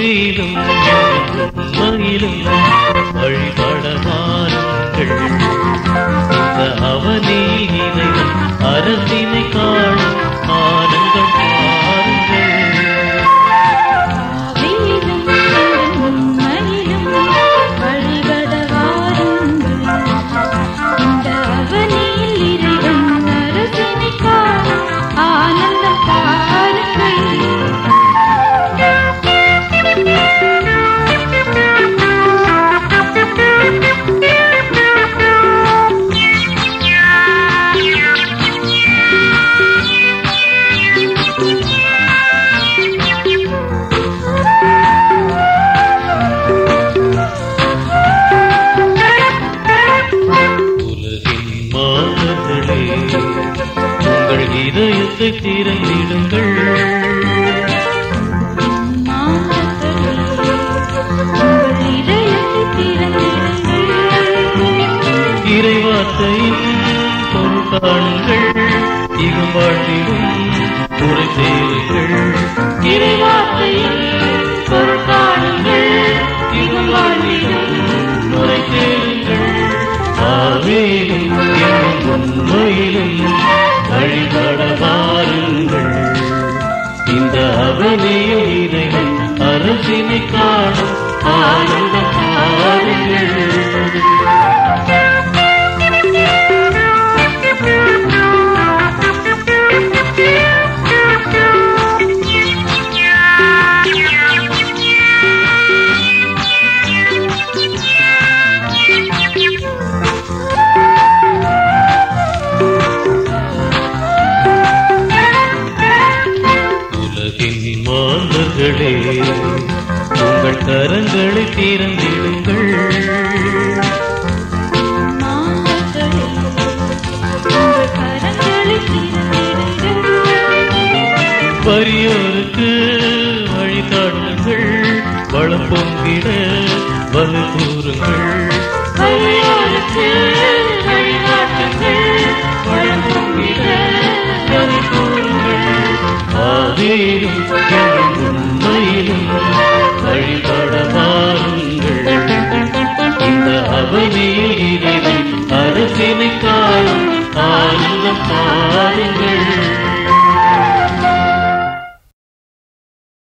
ஆவியிலும் உண்மையிலும் வழிபட வாருங்கள் இந்த அவனி இறைவன் அரசினை காணும் ஆனந்தம் பாருங்கள் ஆவியிலும் உண்மையிலும் வழிபட வாருங்கள். இந்த அவனியில் இறைவன் அரசினைக் காணும் ஆனந்தம் பாருங்கள். உலகின் மாதர்களே உங்கள் இதயத்தை திறந்திடுங்கள் மாதர்களே, உங்கள் இதயத்தைத் திறந்திடுங்கள். இறைவார்த்தையின் பொருட்காணுங்கள் இகம் வாழ்விலும் முறை தேருங்கள் இறைவார்த்தையின் பொருட்காணுங்கள் இகம் வாழ்விலும் முறை தேருங்கள் ஆவேலும் எங்கும் உண்மையிலும் வழிபட வாருங்கள் இந்த அவனியும் இறைவன் அரசினை காணும் ஆனந்தம் பாருங்கள் உலகின் மாந்தர்களே உங்கள் கரங்களை திறந்திடுங்கள் மாதர்களே, உங்கள் கரங்களைத் திறந்திடுங்கள். வறியோருக்கு வழிகாட்டுங்கள் வளம் பொங்கிட வலு கூறுங்கள் வறியோருக்கு வழிகாட்டுங்கள். வளம் பொங்கிட வலு கூறுங்கள் ஆவேலும் எங்கும் உண்மையிலும் வழிபட வாருங்கள் இந்த அவனியில் இறைவன் அரசினை காணும் ஆனந்தம் பாருங்கள்